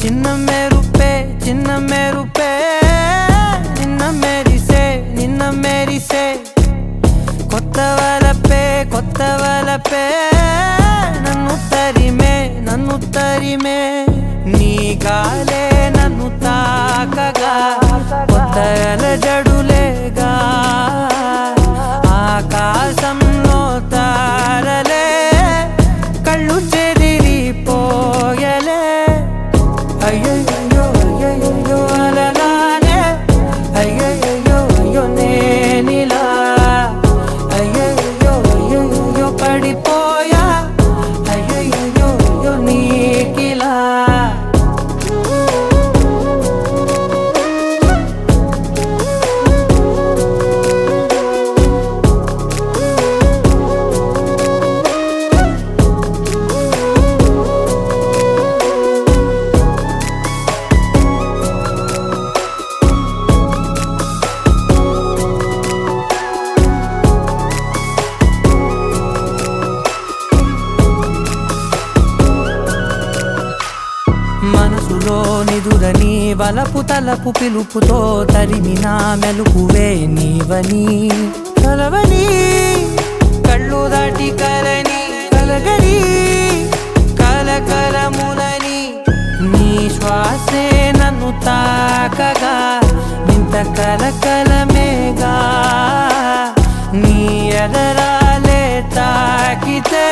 చిన్న మెరుపే చిన్న మెరుపే నిన్న మెరిసే నిన్న మెరిసే కొత్త వలపే కొత్త వలపే నన్ను తరిమే నన్ను తరిమే నీ గాలే నన్ను తాకగా కొత్త జడులేగా ఆకాశంలో తారలే కళ్ళు చెదిరిపోయలే అయ్యయ్యో అయ్యయ్యో అలలానే అయ్యయ్యో అయ్యో నేనిలా అయ్యయ్యో అయ్యయ్యో పడిపోయా అయ్యయ్యో అయ్యో నీకిలా మనసులో నిదురని వలపు తలపు పిలుపుతో తరిమిన మెలుకువే నీవని కలవని కళ్ళు దాటి కలని కలగని కలకలములని నీ శ్వాసే నన్ను తాకగా నింత కలకలమేగా నీ ఎదరాలే తాకితే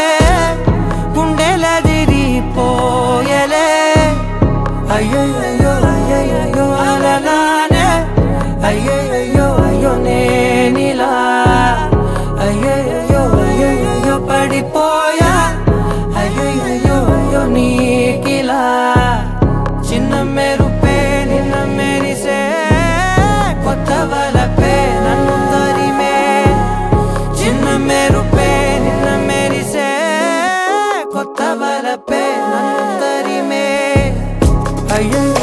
గుండెలదిరిపోయలే అయ్యయ్యో అయ్యయ్యో అలలానే అయ్యయ్యో అయ్యో నేనిలా అయ్యయ్యో అయ్యయ్యో పడిపోయా అయ్యయ్యో అయ్యో నీకిలా చిన్న మెరుపే నిన్న మెరిసే కొత్త వలపే నన్ను తరిమే చిన్న మెరుపే నిన్న మెరిసే కొత్త వలపే నన్ను తరిమే అయ్యో